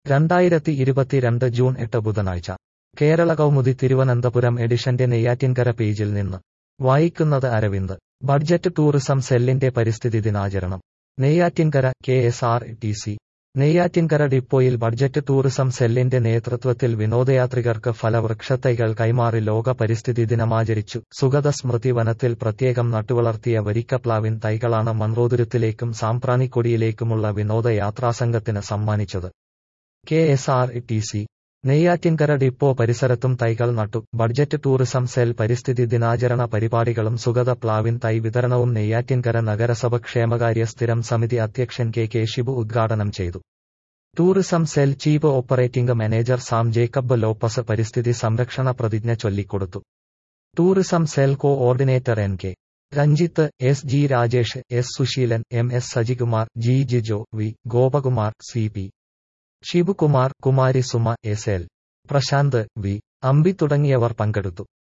രണ്ടായിരത്തി ഇരുപത്തിരണ്ട് ജൂൺ എട്ട് ബുധനാഴ്ച കേരള കൗമുദി തിരുവനന്തപുരം എഡിഷന്റെ നെയ്യാറ്റിൻകര പേജിൽ നിന്ന് വായിക്കുന്നത് അരവിന്ദ് ബഡ്ജറ്റ് ടൂറിസം സെല്ലിന്റെ പരിസ്ഥിതി ദിനാചരണം Neyyattinkara K S R T C Neyyattinkara ഡിപ്പോയിൽ ബഡ്ജറ്റ് ടൂറിസം സെല്ലിന്റെ നേതൃത്വത്തിൽ വിനോദയാത്രികർക്ക് ഫലവൃക്ഷത്തൈകൾ കൈമാറി ലോക പരിസ്ഥിതി ദിനമാചരിച്ചു സുഗത സ്മൃതി വനത്തിൽ പ്രത്യേകം നട്ടുവളർത്തിയ വരിക്കപ്ലാവിൻ തൈകളാണ് മൺറോതുരുത്തിലേക്കും സാമ്പ്രാണിക്കൊടിയിലേക്കുമുള്ള വിനോദയാത്രാസംഘത്തിന് സമ്മാനിച്ചത് K S R T C Neyyattinkara depot പരിസരത്തും തൈകൾ നട്ടു ബഡ്ജറ്റ് ടൂറിസം സെൽ പരിസ്ഥിതി ദിനാചരണ പരിപാടികളും സുഗത പ്ലാവിൻ തൈ വിതരണവും നെയ്യാറ്റിൻകര നഗരസഭ ക്ഷേമകാര്യ സ്ഥിരം സമിതി അധ്യക്ഷൻ കെ കെ ഷിബു ഉദ്ഘാടനം ചെയ്തു tourism cell chief operating manager Sam Jacob Lopez പരിസ്ഥിതി സംരക്ഷണ പ്രതിജ്ഞ ചൊല്ലിക്കൊടുത്തു tourism cell coordinator N K Ranjith S G Rajesh S Susheelan M S Sajikumar G Jijo V Gopakumar C P Sivakumar Kumari Suma S L Prasanth V Ambi തുടങ്ങിയവർ പങ്കെടുത്തു